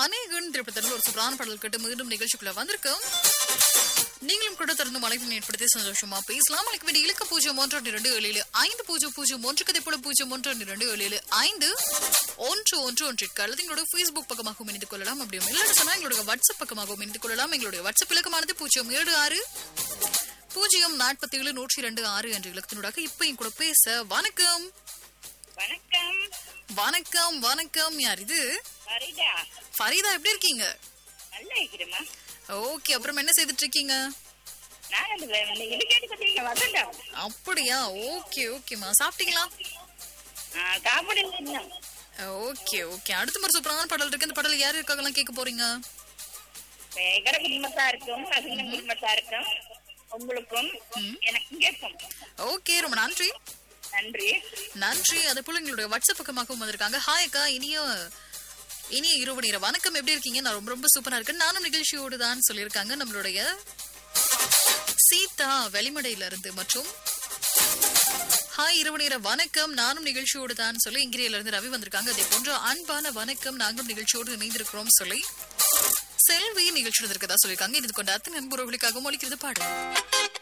அநேகன் திரைப்படத்தில் ஒரு சூப்பரான பாடல் கேட்டு மீண்டும் நிகழ்ச்சிக்குள்ள வந்திருக்கோம் நீங்களும் கூட தொடர்ந்து அழைப்பினை ஏற்படுத்தி சந்தோஷமா பேசலாம் அழைக்க வேண்டிய இலக்க பூஜ்ஜியம் ஒன்று இரண்டு ஏழு ஏழு ஐந்து பூஜ்ஜியம் பூஜ்ஜியம் ஒன்று கதை போல பூஜ்ஜியம் ஒன்று இரண்டு ஏழு ஏழு ஐந்து ஒன்று ஒன்று ஒன்றிற்கு அல்லது எங்களோட ஃபேஸ்புக் பக்கமாகவும் இணைந்து கொள்ளலாம் அப்படியும் இல்லாத சொன்னா எங்களுடைய வாட்ஸ்அப் பக்கமாகவும் இணைந்து கொள்ளலாம் எங்களுடைய வாட்ஸ்அப் இலக்கமானது பூஜ்ஜியம் ஏழு ஆறு பூஜ்ஜியம் நாற்பத்தி ஏழு நூற்றி இரண்டு ஆறு என்ற இலக்கத்தினூடாக இப்ப என் கூட பேச வணக்கம் வணக்கம் வணக்கம் வணக்கம் யார் இது ஃபரிதா ஃபரீதா எப்படி இருக்கீங்க நல்லா இருக்கிறேம்மா ஓகே அப்புறம் என்ன செய்துட்டு இருக்கீங்க நான் அந்த இந்த இது கேட்டுக்கிட்டீங்க வசந்தம் அப்படியா ஓகே ஓகேம்மா சாப்பிட்டீங்களா சாப்பிடு இன்னும் ஓகே ஓகே அடுத்த ஒரு சூப்பரான பாடல் இருக்கு இந்த பாடல் யார் இருக்காங்கலாம் கேட்க போறீங்க எங்கட குடும்பத்தா இருக்கும் வசந்தம் குடும்பத்தா இருக்கும் உங்களுக்கும் எனக்கும் கேட்கும் ஓகே ரொம்ப நன்றி நன்றி நன்றி அதே போல எங்களுடைய வாட்ஸ்அப் பக்கமாகவும் வந்திருக்காங்க ஹாய் அக்கா இனிய இனிய இரவு நேர வணக்கம் எப்படி இருக்கீங்க நான் ரொம்ப ரொம்ப சூப்பரா இருக்கேன் நானும் நிகழ்ச்சியோடு தான் சொல்லியிருக்காங்க நம்மளுடைய சீதா வெளிமடையில இருந்து மற்றும் ஹாய் இரவு நேர வணக்கம் நானும் நிகழ்ச்சியோடு தான் சொல்லி இங்கிரியில இருந்து ரவி வந்திருக்காங்க அதே போன்ற அன்பான வணக்கம் நாங்களும் நிகழ்ச்சியோடு இணைந்திருக்கிறோம் சொல்லி செல்வி நிகழ்ச்சி இருக்கதா சொல்லியிருக்காங்க இது கொண்ட அத்தனை நண்பர்களுக்காகவும் ஒழிக்கிறது பாடல்